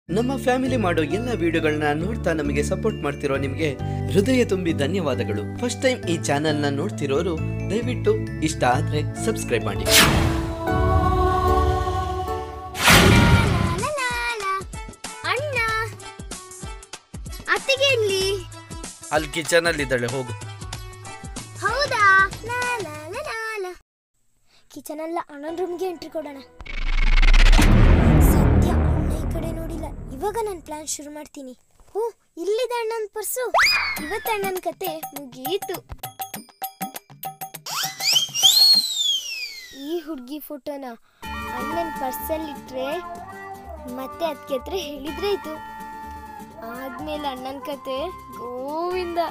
ನಮ್ಮ ಫ್ಯಾಮಿಲಿ ಮಾಡೋ ಎಲ್ಲ ವಿಡಿಯೋಗಳನ್ನ ನೋಡ್ತಾ ನಮಗೆ ಸಪೋರ್ಟ್ ಮಾಡ್ತಿರೋ ನಿಮಗೆ ಹೃದಯ ತುಂಬಿ ಧನ್ಯವಾದಗಳು ಫಸ್ಟ್ ಟೈಮ್ ಈ ಚಾನೆಲ್ ನ ನೋಡ್ತಿರೋರು ದಯವಿಟ್ಟು ಇಷ್ಟ ಆದ್ರೆ ಸಬ್ಸ್ಕ್ರೈಬ್ ಮಾಡಿ ಅಣ್ಣ ಅತ್ತಿಗೆ ಎಲ್ಲಿ ಅಲ್ಲಿ ಕಿಚನ್ ಅಲ್ಲಿ ಇದ್ದಾಳೆ ಹೋಗು ಹೌದಾ ಕಿಚನ್ ಅಲ್ಲ ಅಣ್ಣನ ರೂಮ್ಗೆ ಎಂಟ್ರಿ ಕೊಡೋಣ ಸದ್ಯ ಅಣ್ಣ ಈ ಕಡೆ ನೋಡಿಲ್ಲ ಇವಾಗ ನಾನು ಪ್ಲಾನ್ ಶುರು ಮಾಡ್ತೀನಿ ಹೋ ಇಲ್ಲಿದೆ ಅಣ್ಣನ ಪರ್ಸು ಇವತ್ತು ಅಣ್ಣನ ಕತೆ ಮುಗೀತು ಈ ಹುಡುಗಿ ಫೋಟೋನ ಅಣ್ಣನ ಪರ್ಸಲ್ಲಿ ಇಟ್ರೆ ಮತ್ತೆ ಅದಕ್ಕೆ ಹತ್ರ ಹೇಳಿದ್ರೆ ಆಯ್ತು ಆದ್ಮೇಲೆ ಅಣ್ಣನ ಕತೆ ಗೋವಿಂದ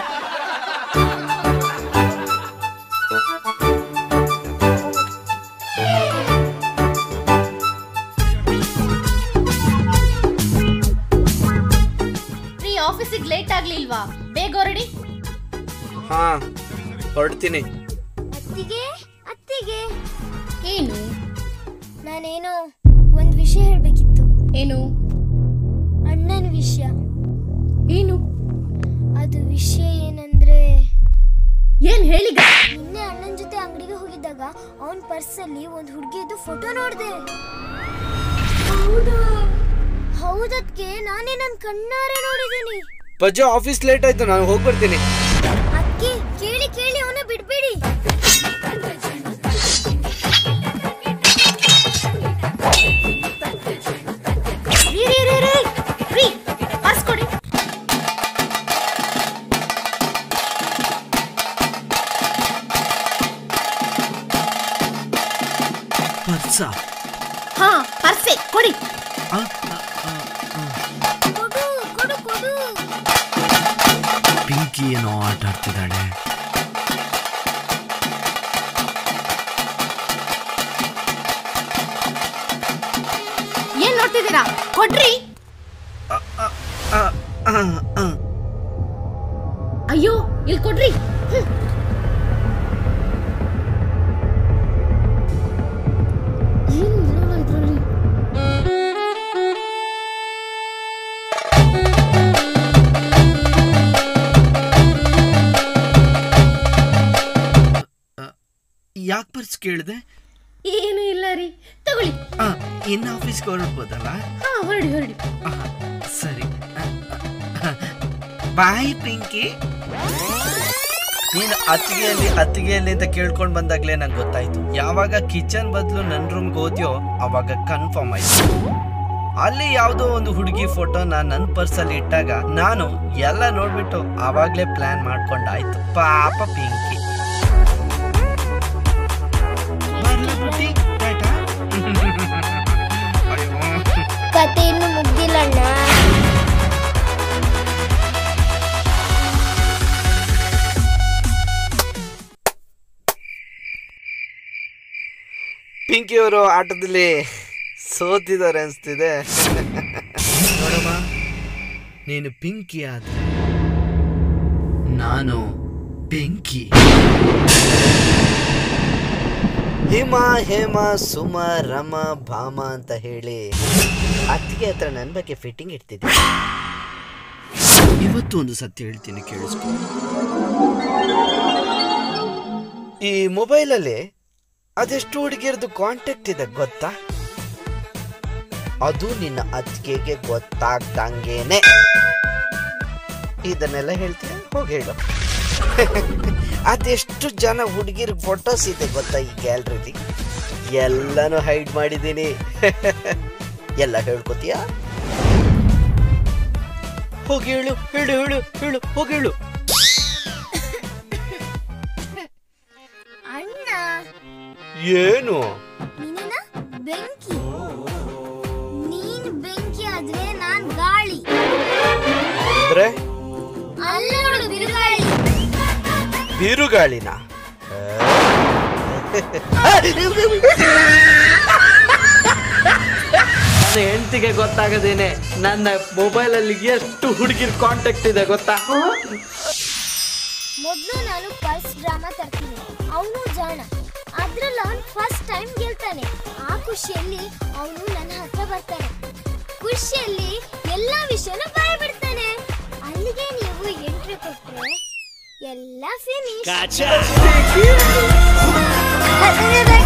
ರೀ ಆಫೀಸಿಗೆ ಲೇಟ್ ಆಗ್ಲಿಲ್ವಾ ಬೇಗ ಹೊರಡಿ ಹಾ ಹೊರಡ್ತೀನಿ ಅತ್ತಿಗೆ ಅತ್ತಿಗೆ ಏನು ನಾನೇನೋ ಒಂದ್ ವಿಷಯ ಹೇಳ್ಬೇಕಿತ್ತು ಏನು ಅಣ್ಣನ ವಿಷಯ ಏನು ಅದು ವಿಷಯ ಏನಂದ್ರೆ ಏನ್ ಹೇಳಿಗ ನಿನ್ನೆ ಅಣ್ಣನ ಜೊತೆ ಅಂಗಡಿಗೆ ಹೋಗಿದ್ದಾಗ ಅವನ್ ಪರ್ಸಲ್ಲಿ ಒಂದ್ ಹುಡುಗಿದು ಫೋಟೋ ನೋಡ್ದೆ ಹೌದದ್ಕೆ ನಾನೇ ನನ್ ಕಣ್ಣಾರೆ ನೋಡಿದ್ದೀನಿ ಪಜ್ಜ ಆಫೀಸ್ ಲೇಟ್ ಆಯ್ತು ನಾನು ಹೋಗಿ ಬರ್ತೀನಿ ಅಕ್ಕಿ ಕೇಳಿ ಕೇಳಿ ಅವನ ಬಿಡ್ಬೇಡಿ ರೀ ರೀ ರೀ ರೀ ರೀ ಪರ್ಸ್ ಕೊಡಿ ಪರ್ಸ ಹಾ ಪರ್ಸೆ ಕೊಡಿ ಕೊಡು ಕೊಡು ಕೊಡು ಪಿಂಕಿ ಏನೋ ಆಟ ಆಡ್ತಿದ್ದಾಳೆ ಏನ್ ನೋಡ್ತಿದ್ದೀರಾ ಕೊಡ್ರಿ ಅಯ್ಯೋ ಇಲ್ಲಿ ಕೊಡ್ರಿ ಹ್ಮ್. ಏನ್ ಇರಲ್ಲ ಇದ್ರಲ್ಲಿ ಯಾಕೆ ಪರ್ಸ್ ಕೇಳಿದೆ ಏನು ಇಲ್ಲ ರೀ ತಗೊಳ್ಳಿ ಇನ್ನು ಆಫೀಸ್ಗೆ ಹೊರಡ್ಬೋದಲ್ಲ ಹಾ ಹೊರಡಿ ಹೊರಡಿ ಆ, ಸರಿ ಬಾಯ್ ಪಿಂಕಿ ನೀನು ಅತ್ತಿಗೆಯಲ್ಲಿ ಅತ್ತಿಗೆಯಲ್ಲಿ ಅಂತ ಕೇಳ್ಕೊಂಡ್ ಬಂದಾಗ್ಲೇ ನಂಗೆ ಗೊತ್ತಾಯ್ತು ಯಾವಾಗ ಕಿಚನ್ ಬದಲು ನನ್ನ ರೂಮ್ಗೆ ಹೋದ್ಯೋ ಅವಾಗ ಕನ್ಫರ್ಮ್ ಆಯ್ತು ಅಲ್ಲಿ ಯಾವುದೋ ಒಂದು ಹುಡುಗಿ ಫೋಟೋನ ನನ್ನ ಪರ್ಸಲ್ಲಿ ಇಟ್ಟಾಗ ನಾನು ಎಲ್ಲ ನೋಡ್ಬಿಟ್ಟು ಆವಾಗ್ಲೇ ಪ್ಲಾನ್ ಮಾಡ್ಕೊಂಡಾಯ್ತು ಪಾಪ ಪಿಂಕಿ ಬರ್ಲಾ ಬುಟ್ಟಿ? ಟಾಟಾ? ಅಯ್ಯೋ. ಕತೆ ಇನ್ನು ಮುಗ್ದಿಲ್ಲ ಅಣ್ಣ ಪಿಂಕಿ ಅವರು ಆಟದಲ್ಲಿ ಸೋತಿದ್ದಾರೆ ಅನಿಸ್ತಿದೆ ನೋಡಮ್ಮ ನೀನು ಪಿಂಕಿ ಆದ ನಾನು ಬೆಂಕಿ ಹೇಮ ಹೇಮ ಸುಮ ರಮ ಭಾಮ ಅಂತ ಹೇಳಿ ಅತ್ತಿಗೆ ಹತ್ರ ನನ್ನ ಬಗ್ಗೆ ಫಿಟ್ಟಿಂಗ್ ಇಡ್ತಿದ್ದೆ ಇವತ್ತು ಒಂದು ಸತ್ಯ ಹೇಳ್ತೀನಿ ಕೇಳಿಸ್ಕೊ ಈ ಮೊಬೈಲಲ್ಲಿ ಅದೆಷ್ಟು ಹುಡುಗಿಯರದು ಕಾಂಟ್ಯಾಕ್ಟ್ ಇದೆ ಗೊತ್ತಾ ಅದು ನಿನ್ನ ಅತ್ತಿಗೆಗೆ ಗೊತ್ತಾಗ್ದಂಗೇನೆ ಇದನ್ನೆಲ್ಲ ಹೇಳ್ತೀಯ ಹೋಗಿ ಹೇಳು ಅದೆಷ್ಟು ಜನ ಹುಡುಗಿರ ಫೋಟೋಸ್ ಇದೆ ಗೊತ್ತಾ ಈ ಗ್ಯಾಲರಿಲಿ ಎಲ್ಲನೂ ಹೈಡ್ ಮಾಡಿದ್ದೀನಿ ಎಲ್ಲ ಹೇಳ್ಕೊತೀಯಾ ಹೋಗಿ ಹೇಳು ಹೇಳು ಹೇಳು ಹೇಳು ಹೋಗಿ ಹೇಳು ಅಣ್ಣ ಏನು ನೀನೇನ ಬೆಂಕಿ ನೀನ್ ಬೆಂಕಿ ಆದ್ರೆ ನಾನ್ ಗಾಳಿ ಅಂದ್ರೆ ಅಲ್ಲ ನೋಡು ಬಿರುಗಾಳಿ ಬಿರುಗಾಳಿನ ನನ್ನ ಹೆಂಡತಿಗೆ ಗೊತ್ತಾಗದೇನೆ ನನ್ನ ಮೊಬೈಲ್ ಅಲ್ಲಿ ಎಷ್ಟು ಹುಡುಗಿರ್ ಕಾಂಟ್ಯಾಕ್ಟ್ ಇದೆ ಗೊತ್ತಾ ಮೊದ್ಲು ನಾನು ಪಲ್ಸ್ ಡ್ರಾಮಾ ತರ್ತೀನಿ ಅವನು ಜಾಣ ಅದ್ರಲ್ಲಿ ಅವನು ಫಸ್ಟ್ ಟೈಮ್ ಗೆಲ್ತಾನೆ ಆ ಖುಷಿಯಲ್ಲಿ ಅವನು ನನ್ನ ಹತ್ರ ಬರ್ತಾನೆ ಖುಷಿಯಲ್ಲಿ ಎಲ್ಲಾ ವಿಷಯನೂ ಬಾಯ್ಬಿಡ್ತಾನೆ ಅಲ್ಲಿಗೆ ನೀವು ಎಂಟ್ರಿ ಕೊಟ್ರೆ ಎಲ್ಲ ಫಿನಿಶ್